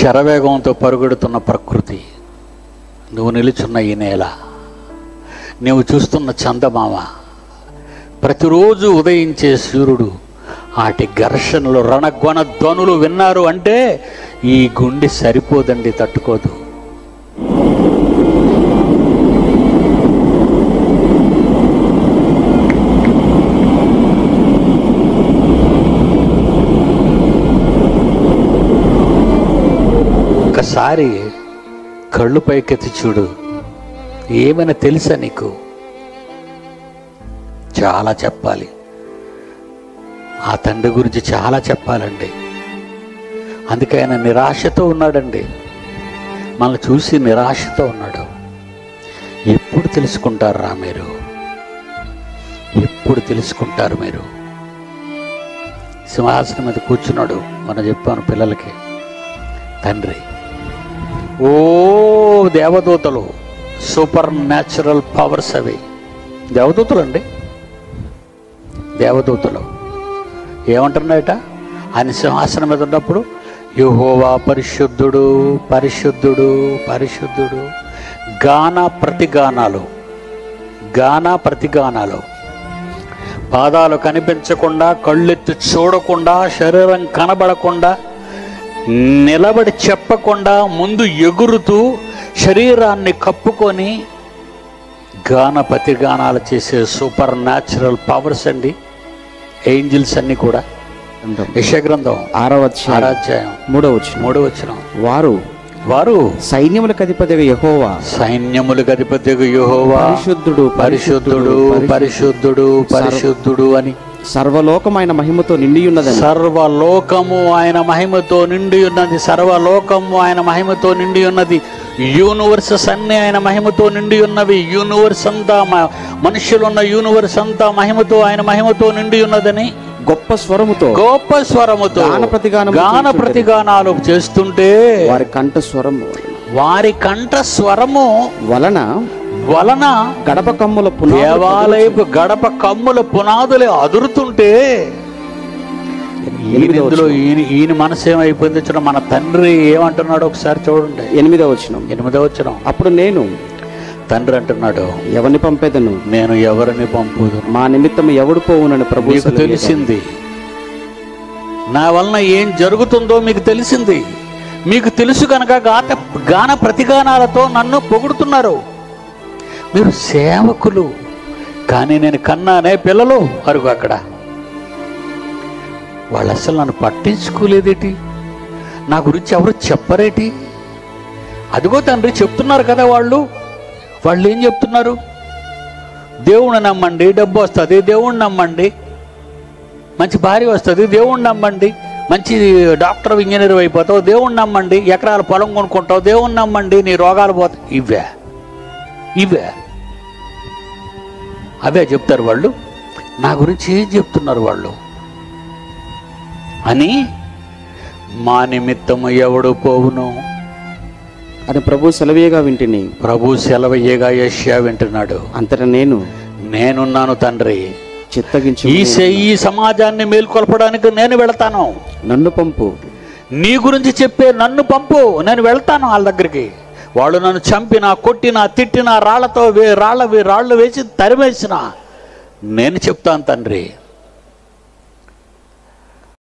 శరవేగంతో పరుగెడుతున్న ప్రకృతి నువ్వు నిలుచున్న ఈ నేల నువ్వు చూస్తున్న చందమామ ప్రతిరోజు ఉదయించే సూర్యుడు వాటి ఘర్షణలు రణగ్వన ధ్వనులు విన్నారు అంటే ఈ గుండె సరిపోదండి తట్టుకోదు ఒకసారి కళ్ళు పైకెత్తి చూడు ఏమైనా తెలుసా నీకు చాలా చెప్పాలి ఆ తండ్రి గురించి చాలా చెప్పాలండి అందుకే ఆయన నిరాశతో ఉన్నాడండి మనల్ని చూసి నిరాశతో ఉన్నాడు ఎప్పుడు తెలుసుకుంటారా మీరు ఎప్పుడు తెలుసుకుంటారు మీరు సింహాసనం మీద కూర్చున్నాడు మనం చెప్పాను పిల్లలకి తండ్రి ఓ దేవదూతలు సూపర్ న్యాచురల్ పవర్స్ అవి దేవదూతలు అండి దేవదూతలు ఏమంటున్నాయట ఆయన సింహాసనం మీద ఉన్నప్పుడు యహోవా పరిశుద్ధుడు పరిశుద్ధుడు పరిశుద్ధుడు గాన ప్రతిగానాలు గాన ప్రతిగానాలు పాదాలు కనిపించకుండా కళ్ళెత్తి చూడకుండా శరీరం కనబడకుండా నిలబడి చెప్పకుండా ముందు ఎగురుతూ శరీరాన్ని కప్పుకొని గాన ప్రతిగానాలు చేసే సూపర్ న్యాచురల్ పవర్స్ అండి ఏంజిల్స్ అన్ని కూడా గ్రంథం. యశగ్రంథం ఆరవ అధ్యాయం ఆరాధ్యాయం మూడవ వచనం మూడు వచ్చిన వారు వారు సైన్యములకు అధిపతిగా యెహోవా సైన్యములకు అధిపతిగా యెహోవా పరిశుద్ధుడు పరిశుద్ధుడు పరిశుద్ధుడు పరిశుద్ధుడు అని సర్వలోకమైన మహిమతో నిండి ఉన్నదని సర్వలోకము ఆయన మహిమతో నిండి ఉన్నది సర్వలోకము ఆయన మహిమతో నిండి ఉన్నది యూనివర్సెస్ అన్ని ఆయన మహిమతో నిండి ఉన్నవి యూనివర్స్ అంతా మ- మనుష్యులున్న యూనివర్స్ అంతా మహిమతో ఆయన మహిమతో నిండి ఉన్నదని గొప్ప స్వరముతో గొప్ప స్వరముతో గాన ప్రతిగానము గాన చేయుచుండెను. ప్రతిగానాలు చేస్తుంటే వారి కంఠ స్వరము వారి కంఠ స్వరము వలన వలన గడప కమ్ముల పునాదులు దేవాలయపు గడప కమ్ముల పునాదులు అదురుతుంటే ఈయన ఇందులో ఈయన ఈయన మనసు ఏమైపోయింది చూడ మన తండ్రి ఏమంటున్నాడు ఒకసారి చూడండి ఎనిమిదవ వచనం ఎనిమిదో వచ్చిన అప్పుడు నేను తండ్రి అంటున్నాడు ఎవరిని పంపేదను నేను ఎవరిని పంపుదు మా నిమిత్తం ఎవడు పోవునని ప్రభు మీకు సెలవీయగా. తెలిసింది నా వలన ఏం జరుగుతుందో మీకు తెలిసింది మీకు తెలుసు కనుక గాత గాన ప్రతిగానాలతో నన్ను పొగుడుతున్నారు మీరు సేవకులు కానీ నేను కన్నానే పిల్లలు అరుగు అక్కడ వాళ్ళు అసలు నన్ను పట్టించుకోలేదేటి నా గురించి ఎవరు చెప్పరేటి అదిగో తండ్రి చెప్తున్నారు కదా వాళ్ళు వాళ్ళు ఏం చెప్తున్నారు దేవుణ్ణి నమ్మండి డబ్బు వస్తుంది దేవుణ్ణి నమ్మండి మంచి భార్య వస్తుంది దేవుణ్ణి నమ్మండి మంచి డాక్టర్ ఇంజనీర్ అయిపోతావు దేవుణ్ణి నమ్మండి ఎకరాల పొలం కొనుక్కుంటావు దేవుణ్ణి నమ్మండి నీ రోగాలు పోతాయి ఇవే ఇవే అవే చెప్తారు వాళ్ళు నా గురించి ఏం చెప్తున్నారు వాళ్ళు అని మా నిమిత్తము ఎవడు పోవును అని ప్రభు సెలవీయగా వింటిని ప్రభు సెలవయ్యగా యష్యా వింటున్నాడు అంతటా నేను నేనున్నాను తండ్రి చిత్తగించి ఈ సే- ఈ సమాజాన్ని మేల్కొల్పడానికి నేను వెళతాను నన్ను పంపు నీ గురించి చెప్పే నన్ను పంపు నేను వెళ్తాను వాళ్ళ దగ్గరికి వాళ్ళు నన్ను చంపినా కొట్టినా తిట్టినా రాళ్లతో వే రాళ్ళ వే- రాళ్ళు వేసి తరిమేసిన నేను చెప్తాను తండ్రి